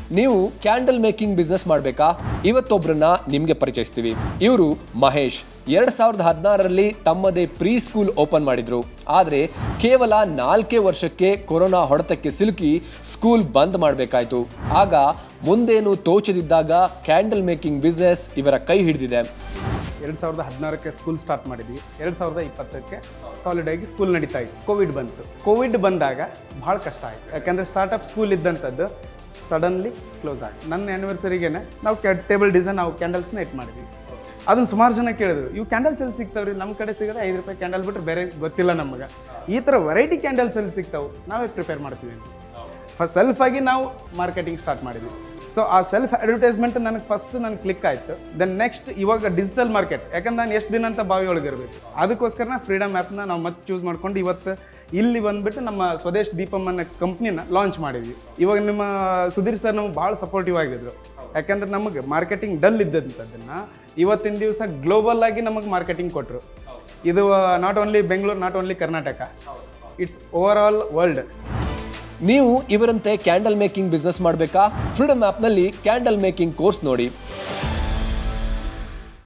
ನೀವು candle making business ಮಾಡಬೇಕಾ ಇವತ್ತೊಬ್ರನ್ನ ನಿಮಗೆ ಪರಿಚಯಿಸ್ತೀವಿ ಇವರು ಮಹೇಶ್ ಎರಡ್ ಸಾವಿರದ ಹದಿನಾರರಲ್ಲಿ ತಮ್ಮದೇ ಪ್ರೀ ಸ್ಕೂಲ್ ಓಪನ್ ಮಾಡಿದ್ರು ಆದರೆ ಕೇವಲ ನಾಲ್ಕೇ ವರ್ಷಕ್ಕೆ ಕೊರೋನಾ ಹೊಡೆತಕ್ಕೆ ಸಿಲುಕಿ ಸ್ಕೂಲ್ ಬಂದ್ ಮಾಡಬೇಕಾಯ್ತು ಆಗ ಮುಂದೇನು ತೋಚದಿದ್ದಾಗ ಕ್ಯಾಂಡಲ್ ಮೇಕಿಂಗ್ ಬಿಸ್ನೆಸ್ ಇವರ ಕೈ ಹಿಡಿದಿದೆ ಎರಡು ಸಾವಿರದ ಹದಿನಾರಕ್ಕೆ ಸ್ಕೂಲ್ ಸ್ಟಾರ್ಟ್ ಮಾಡಿದ್ವಿ ಎರಡು ಸಾವಿರದ ಇಪ್ಪತ್ತಕ್ಕೆ ಸಾಲಿಡ್ ಆಗಿ ಸ್ಕೂಲ್ ನಡೀತಾ ಇತ್ತು ಕೋವಿಡ್ ಬಂತು ಕೋವಿಡ್ ಬಂದಾಗ ಭಾಳ ಕಷ್ಟ ಆಯಿತು ಯಾಕಂದರೆ ಸ್ಟಾರ್ಟಪ್ ಸ್ಕೂಲ್ ಇದ್ದಂಥದ್ದು ಸಡನ್ಲಿ ಕ್ಲೋಸ್ ಆಗಿ ನನ್ನ ಆ್ಯನಿವರ್ಸರಿಗೇನೆ ನಾವು ಕ್ಯಾ ಟೇಬಲ್ ಡಿಸೈನ್ ನಾವು ಕ್ಯಾಂಡಲ್ಸ್ನ ಇಟ್ ಮಾಡಿದ್ವಿ ಅದನ್ನು ಸುಮಾರು ಜನ ಕೇಳಿದ್ರು ಇವು ಕ್ಯಾಂಡಲ್ಸ್ ಎಲ್ಲಿ ಸಿಗ್ತಾವ್ರಿ ನಮ್ಮ ಕಡೆ ಸಿಗೋದು ಐದು ರೂಪಾಯಿ ಕ್ಯಾಂಡಲ್ ಬಿಟ್ಟರೆ ಬೇರೆ ಗೊತ್ತಿಲ್ಲ ನಮಗೆ ಈ ಥರ ವೆರೈಟಿ ಕ್ಯಾಂಡಲ್ಸ್ ಎಲ್ಲಿ ಸಿಗ್ತಾವೆ ನಾವೇ ಪ್ರಿಪೇರ್ ಮಾಡ್ತೀವಿ ಫಸ್ಟ್ ಸೆಲ್ಫ್ ಆಗಿ ನಾವು ಮಾರ್ಕೆಟಿಂಗ್ ಸ್ಟಾರ್ಟ್ ಮಾಡಿದ್ವಿ ಸೊ ಆ ಸೆಲ್ಫ್ ಅಡ್ವರ್ಟೈಸ್ಮೆಂಟ್ ನನಗೆ ಫಸ್ಟ್ ನನಗೆ ಕ್ಲಿಕ್ ಆಯಿತು ದೆನ್ ನೆಕ್ಸ್ಟ್ ಇವಾಗ ಡಿಜಿಟಲ್ ಮಾರ್ಕೆಟ್ ಯಾಕಂದ್ರೆ ನಾನು ಎಷ್ಟು ದಿನ ಅಂತ ಬಾವಿ ಒಳಗೆ ಇರಬೇಕು ಅದಕ್ಕೋಸ್ಕರ ನಾ ಫ್ರೀಡಮ್ ಆ್ಯಪ್ನ ನಾವು ಮತ್ತೆ ಚೂಸ್ ಮಾಡ್ಕೊಂಡು ಇವತ್ತು ಇಲ್ಲಿ ಬಂದುಬಿಟ್ಟು ನಮ್ಮ ಸ್ವದೇಶ್ ದೀಪಮ್ ಅನ್ನೋ ಕಂಪ್ನಿನ ಲಾಂಚ್ ಮಾಡಿದ್ವಿ ಇವಾಗ ನಿಮ್ಮ ಸುಧೀರ್ ಸರ್ ನಮ್ಗೆ ಭಾಳ ಸಪೋರ್ಟಿವ್ ಆಗಿದ್ರು ಯಾಕಂದ್ರೆ ನಮಗೆ ಮಾರ್ಕೆಟಿಂಗ್ ಡಲ್ ಇದ್ದಂಥದ್ದನ್ನು ಇವತ್ತಿನ ದಿವಸ ಗ್ಲೋಬಲ್ ಆಗಿ ನಮಗೆ ಮಾರ್ಕೆಟಿಂಗ್ ಕೊಟ್ಟರು ಇದು not only Bengaluru not only Karnataka it's over all world ನೀವು ಇವರಂತೆ ಕ್ಯಾಂಡಲ್ ಮೇಕಿಂಗ್ ಬಿಸ್ನೆಸ್ ಮಾಡಬೇಕಾ ಫ್ರೀಡಮ್ ಆ್ಯಪ್ನಲ್ಲಿ ಕ್ಯಾಂಡಲ್ ಮೇಕಿಂಗ್ ಕೋರ್ಸ್ ನೋಡಿ